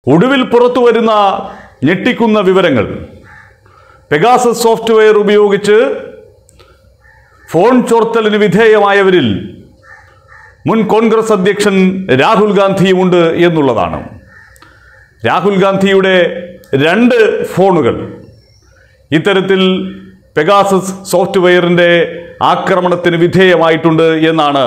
ഒടുവിൽ പുറത്തു വരുന്ന ഞെട്ടിക്കുന്ന വിവരങ്ങൾ പെഗാസസ് സോഫ്റ്റ്വെയർ ഉപയോഗിച്ച് ഫോൺ ചോർത്തലിന് വിധേയമായവരിൽ മുൻ കോൺഗ്രസ് അധ്യക്ഷൻ രാഹുൽ ഗാന്ധിയുമുണ്ട് എന്നുള്ളതാണ് രാഹുൽ ഗാന്ധിയുടെ രണ്ട് ഫോണുകൾ ഇത്തരത്തിൽ പെഗാസസ് സോഫ്റ്റ്വെയറിൻ്റെ ആക്രമണത്തിന് വിധേയമായിട്ടുണ്ട് എന്നാണ്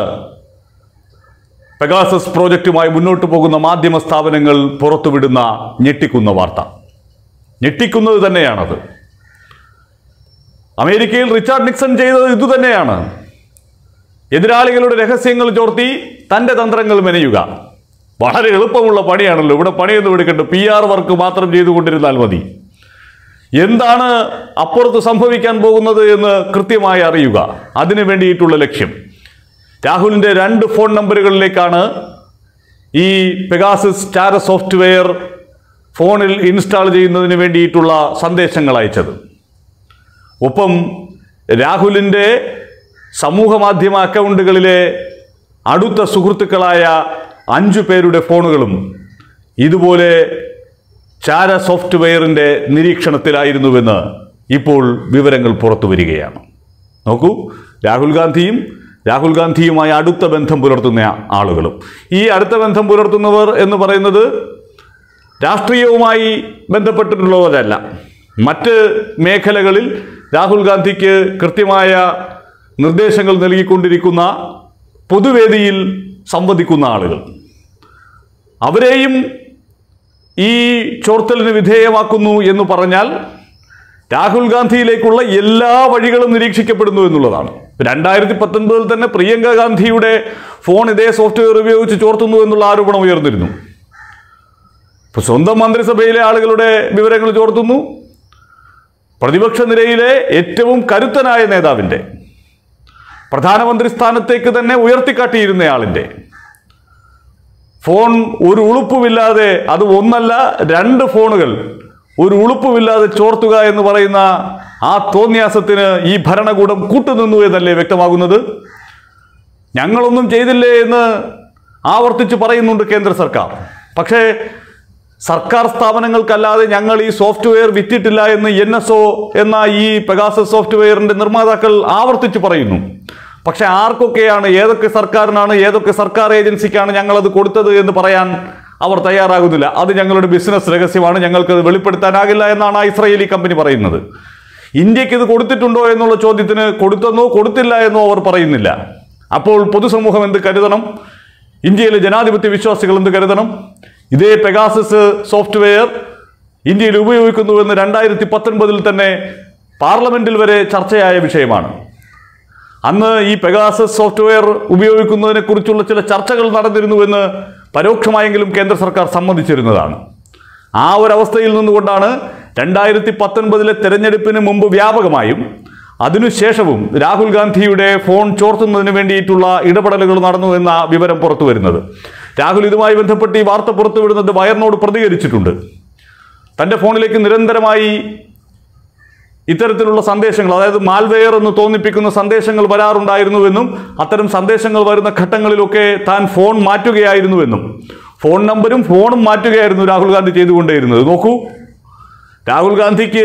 പെഗാസസ് പ്രോജക്റ്റുമായി മുന്നോട്ട് പോകുന്ന മാധ്യമ സ്ഥാപനങ്ങൾ പുറത്തുവിടുന്ന ഞെട്ടിക്കുന്ന വാർത്ത ഞെട്ടിക്കുന്നത് തന്നെയാണത് അമേരിക്കയിൽ റിച്ചാർഡ് നിക്സൺ ചെയ്തത് ഇതുതന്നെയാണ് എതിരാളികളുടെ രഹസ്യങ്ങൾ ചോർത്തി തൻ്റെ തന്ത്രങ്ങൾ മെനയുക വളരെ എളുപ്പമുള്ള പണിയാണല്ലോ ഇവിടെ പണിയൊന്നും എടുക്കട്ടെ പി ആർ വർക്ക് മാത്രം ചെയ്തുകൊണ്ടിരുന്നാൽ മതി എന്താണ് അപ്പുറത്ത് സംഭവിക്കാൻ പോകുന്നത് എന്ന് കൃത്യമായി അറിയുക അതിനു വേണ്ടിയിട്ടുള്ള ലക്ഷ്യം രാഹുലിൻ്റെ രണ്ട് ഫോൺ നമ്പറുകളിലേക്കാണ് ഈ പെഗാസിസ് ചാര സോഫ്റ്റ്വെയർ ഫോണിൽ ഇൻസ്റ്റാൾ ചെയ്യുന്നതിന് വേണ്ടിയിട്ടുള്ള സന്ദേശങ്ങൾ അയച്ചത് ഒപ്പം രാഹുലിൻ്റെ സമൂഹ മാധ്യമ അക്കൗണ്ടുകളിലെ അടുത്ത സുഹൃത്തുക്കളായ അഞ്ചു പേരുടെ ഫോണുകളും ഇതുപോലെ ചാര സോഫ്റ്റ്വെയറിൻ്റെ നിരീക്ഷണത്തിലായിരുന്നുവെന്ന് ഇപ്പോൾ വിവരങ്ങൾ പുറത്തു വരികയാണ് നോക്കൂ രാഹുൽ ഗാന്ധിയും രാഹുൽ ഗാന്ധിയുമായി അടുത്ത ബന്ധം പുലർത്തുന്ന ആളുകളും ഈ അടുത്ത ബന്ധം പുലർത്തുന്നവർ എന്ന് പറയുന്നത് രാഷ്ട്രീയവുമായി ബന്ധപ്പെട്ടിട്ടുള്ളവരല്ല മറ്റ് മേഖലകളിൽ രാഹുൽ ഗാന്ധിക്ക് കൃത്യമായ നിർദ്ദേശങ്ങൾ നൽകിക്കൊണ്ടിരിക്കുന്ന പൊതുവേദിയിൽ സംവദിക്കുന്ന ആളുകൾ അവരെയും ഈ ചോർത്തലിന് വിധേയമാക്കുന്നു എന്ന് പറഞ്ഞാൽ രാഹുൽ ഗാന്ധിയിലേക്കുള്ള എല്ലാ വഴികളും നിരീക്ഷിക്കപ്പെടുന്നു എന്നുള്ളതാണ് രണ്ടായിരത്തി പത്തൊൻപതിൽ തന്നെ പ്രിയങ്ക ഗാന്ധിയുടെ ഫോൺ ഇതേ സോഫ്റ്റ്വെയർ ഉപയോഗിച്ച് ചോർത്തുന്നു എന്നുള്ള ആരോപണം ഉയർന്നിരുന്നു ഇപ്പൊ സ്വന്തം മന്ത്രിസഭയിലെ ആളുകളുടെ വിവരങ്ങൾ ചോർത്തുന്നു പ്രതിപക്ഷ നിരയിലെ ഏറ്റവും കരുത്തനായ നേതാവിൻ്റെ പ്രധാനമന്ത്രി സ്ഥാനത്തേക്ക് തന്നെ ഉയർത്തിക്കാട്ടിയിരുന്നയാളിൻ്റെ ഫോൺ ഒരു ഉളുപ്പുമില്ലാതെ അത് ഒന്നല്ല രണ്ട് ഫോണുകൾ ഒരു ഉളുപ്പുമില്ലാതെ ചോർത്തുക എന്ന് പറയുന്ന ആ തോന്യാസത്തിന് ഈ ഭരണകൂടം കൂട്ടുനിന്നു എന്നല്ലേ വ്യക്തമാകുന്നത് ഞങ്ങളൊന്നും ചെയ്തില്ലേ എന്ന് ആവർത്തിച്ച് പറയുന്നുണ്ട് കേന്ദ്ര സർക്കാർ പക്ഷേ സർക്കാർ സ്ഥാപനങ്ങൾക്കല്ലാതെ ഞങ്ങൾ ഈ സോഫ്റ്റ്വെയർ വിറ്റിട്ടില്ല എന്ന് എൻ എസ് ഒ എന്ന ഈ പെഗാസസ് സോഫ്റ്റ്വെയറിന്റെ നിർമ്മാതാക്കൾ ആവർത്തിച്ച് പറയുന്നു പക്ഷെ ആർക്കൊക്കെയാണ് ഏതൊക്കെ സർക്കാരിനാണ് ഏതൊക്കെ സർക്കാർ ഏജൻസിക്കാണ് ഞങ്ങളത് കൊടുത്തത് എന്ന് പറയാൻ അവർ തയ്യാറാകുന്നില്ല അത് ഞങ്ങളുടെ ബിസിനസ് രഹസ്യമാണ് ഞങ്ങൾക്കത് വെളിപ്പെടുത്താനാകില്ല എന്നാണ് ആ ഇസ്രയേലി കമ്പനി പറയുന്നത് ഇന്ത്യക്ക് ഇത് കൊടുത്തിട്ടുണ്ടോ എന്നുള്ള ചോദ്യത്തിന് കൊടുത്തെന്നോ കൊടുത്തില്ല എന്നോ അവർ പറയുന്നില്ല അപ്പോൾ പൊതുസമൂഹം എന്ത് കരുതണം ഇന്ത്യയിലെ ജനാധിപത്യ വിശ്വാസികൾ എന്ത് കരുതണം ഇതേ പെഗാസസ് സോഫ്റ്റ്വെയർ ഇന്ത്യയിൽ ഉപയോഗിക്കുന്നുവെന്ന് രണ്ടായിരത്തി പത്തൊൻപതിൽ തന്നെ പാർലമെന്റിൽ വരെ ചർച്ചയായ വിഷയമാണ് അന്ന് ഈ പെഗാസസ് സോഫ്റ്റ്വെയർ ഉപയോഗിക്കുന്നതിനെ കുറിച്ചുള്ള ചില ചർച്ചകൾ നടന്നിരുന്നുവെന്ന് പരോക്ഷമായെങ്കിലും കേന്ദ്ര സർക്കാർ സമ്മതിച്ചിരുന്നതാണ് ആ ഒരവസ്ഥയിൽ നിന്നുകൊണ്ടാണ് രണ്ടായിരത്തി പത്തൊൻപതിലെ തെരഞ്ഞെടുപ്പിന് മുമ്പ് വ്യാപകമായും അതിനുശേഷവും രാഹുൽ ഗാന്ധിയുടെ ഫോൺ ചോർത്തുന്നതിന് വേണ്ടിയിട്ടുള്ള ഇടപെടലുകൾ നടന്നു എന്ന വിവരം പുറത്തു വരുന്നത് രാഹുൽ ഇതുമായി ബന്ധപ്പെട്ട് ഈ വാർത്ത പുറത്തുവിടുന്നത് വയറിനോട് പ്രതികരിച്ചിട്ടുണ്ട് തൻ്റെ ഫോണിലേക്ക് നിരന്തരമായി ഇത്തരത്തിലുള്ള സന്ദേശങ്ങൾ അതായത് മാൽവെയർ എന്ന് തോന്നിപ്പിക്കുന്ന സന്ദേശങ്ങൾ വരാറുണ്ടായിരുന്നുവെന്നും അത്തരം സന്ദേശങ്ങൾ വരുന്ന ഘട്ടങ്ങളിലൊക്കെ താൻ ഫോൺ മാറ്റുകയായിരുന്നുവെന്നും ഫോൺ നമ്പരും ഫോണും മാറ്റുകയായിരുന്നു രാഹുൽ ഗാന്ധി ചെയ്തുകൊണ്ടേയിരുന്നത് നോക്കൂ രാഹുൽ ഗാന്ധിക്ക്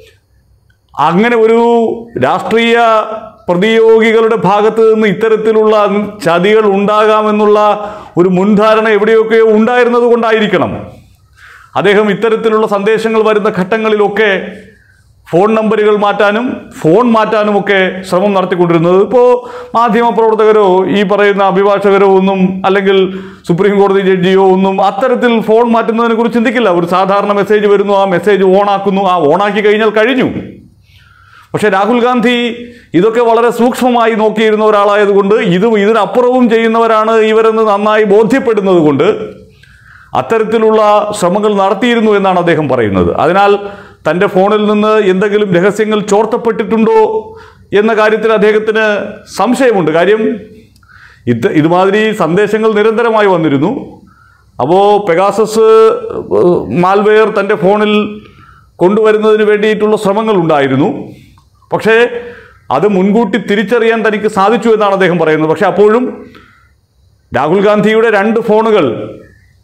അങ്ങനെ ഒരു രാഷ്ട്രീയ പ്രതിയോഗികളുടെ ഭാഗത്ത് നിന്ന് ഇത്തരത്തിലുള്ള ചതികൾ ഉണ്ടാകാമെന്നുള്ള ഒരു മുൻധാരണ എവിടെയൊക്കെയോ ഉണ്ടായിരുന്നത് കൊണ്ടായിരിക്കണം അദ്ദേഹം ഇത്തരത്തിലുള്ള സന്ദേശങ്ങൾ വരുന്ന ഘട്ടങ്ങളിലൊക്കെ ഫോൺ നമ്പറുകൾ മാറ്റാനും ഫോൺ മാറ്റാനും ഒക്കെ ശ്രമം നടത്തിക്കൊണ്ടിരുന്നത് ഇപ്പോൾ മാധ്യമപ്രവർത്തകരോ ഈ പറയുന്ന അഭിഭാഷകരോ ഒന്നും അല്ലെങ്കിൽ സുപ്രീം കോടതി ജഡ്ജിയോ ഒന്നും അത്തരത്തിൽ ഫോൺ മാറ്റുന്നതിനെ കുറിച്ച് ചിന്തിക്കില്ല ഒരു സാധാരണ മെസ്സേജ് വരുന്നു ആ മെസ്സേജ് ഓണാക്കുന്നു ആ ഓണാക്കി കഴിഞ്ഞാൽ കഴിഞ്ഞു പക്ഷേ രാഹുൽ ഗാന്ധി ഇതൊക്കെ വളരെ സൂക്ഷ്മമായി നോക്കിയിരുന്ന ഒരാളായതുകൊണ്ട് ഇത് ഇതിനപ്പുറവും ചെയ്യുന്നവരാണ് ഇവരെന്ന് നന്നായി ബോധ്യപ്പെടുന്നത് കൊണ്ട് അത്തരത്തിലുള്ള ശ്രമങ്ങൾ നടത്തിയിരുന്നു എന്നാണ് അദ്ദേഹം പറയുന്നത് അതിനാൽ തൻ്റെ ഫോണിൽ നിന്ന് എന്തെങ്കിലും രഹസ്യങ്ങൾ ചോർത്തപ്പെട്ടിട്ടുണ്ടോ എന്ന കാര്യത്തിൽ അദ്ദേഹത്തിന് സംശയമുണ്ട് കാര്യം ഇത് ഇതുമാതിരി സന്ദേശങ്ങൾ നിരന്തരമായി വന്നിരുന്നു അപ്പോൾ പെഗാസസ് മാൽവെയർ തൻ്റെ ഫോണിൽ കൊണ്ടുവരുന്നതിന് വേണ്ടിയിട്ടുള്ള ശ്രമങ്ങൾ ഉണ്ടായിരുന്നു പക്ഷേ അത് മുൻകൂട്ടി തിരിച്ചറിയാൻ തനിക്ക് സാധിച്ചു എന്നാണ് അദ്ദേഹം പറയുന്നത് പക്ഷേ അപ്പോഴും രാഹുൽ ഗാന്ധിയുടെ രണ്ട് ഫോണുകൾ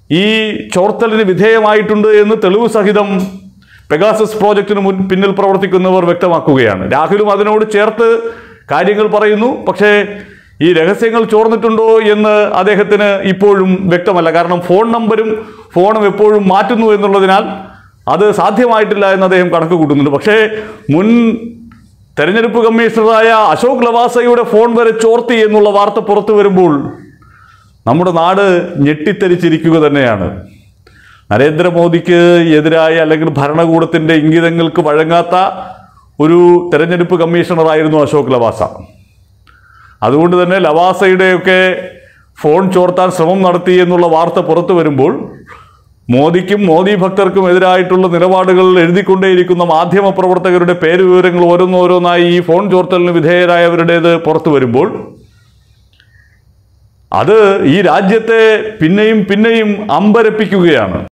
ഈ ചോർത്തലിന് വിധേയമായിട്ടുണ്ട് എന്ന് തെളിവ് സഹിതം പെഗാസസ് പ്രോജക്റ്റിന് മുൻ പിന്നിൽ പ്രവർത്തിക്കുന്നവർ വ്യക്തമാക്കുകയാണ് രാഹുലും അതിനോട് ചേർത്ത് കാര്യങ്ങൾ പറയുന്നു പക്ഷേ ഈ രഹസ്യങ്ങൾ ചോർന്നിട്ടുണ്ടോ എന്ന് അദ്ദേഹത്തിന് ഇപ്പോഴും വ്യക്തമല്ല കാരണം ഫോൺ നമ്പരും ഫോണും എപ്പോഴും മാറ്റുന്നു എന്നുള്ളതിനാൽ അത് സാധ്യമായിട്ടില്ല എന്ന് അദ്ദേഹം കണക്ക് കൂട്ടുന്നുണ്ട് പക്ഷേ മുൻ തെരഞ്ഞെടുപ്പ് കമ്മീഷണറായ അശോക് ലവാസയുടെ ഫോൺ വരെ ചോർത്തി എന്നുള്ള വാർത്ത പുറത്തു വരുമ്പോൾ നമ്മുടെ നാട് ഞെട്ടിത്തെരിച്ചിരിക്കുക തന്നെയാണ് നരേന്ദ്രമോദിക്ക് എതിരായ അല്ലെങ്കിൽ ഭരണകൂടത്തിൻ്റെ ഇംഗിതങ്ങൾക്ക് വഴങ്ങാത്ത ഒരു തെരഞ്ഞെടുപ്പ് കമ്മീഷണറായിരുന്നു അശോക് ലവാസ അതുകൊണ്ട് തന്നെ ലവാസയുടെയൊക്കെ ഫോൺ ചോർത്താൻ ശ്രമം നടത്തി എന്നുള്ള വാർത്ത പുറത്തു വരുമ്പോൾ മോദിക്കും മോദി ഭക്തർക്കും എതിരായിട്ടുള്ള നിലപാടുകൾ എഴുതിക്കൊണ്ടേയിരിക്കുന്ന മാധ്യമ പ്രവർത്തകരുടെ പേര് വിവരങ്ങൾ ഓരോന്നോരോന്നായി ഈ ഫോൺ ചോർത്തലിന് വിധേയരായവരുടേത് പുറത്തു വരുമ്പോൾ അത് ഈ രാജ്യത്തെ പിന്നെയും പിന്നെയും അമ്പരപ്പിക്കുകയാണ്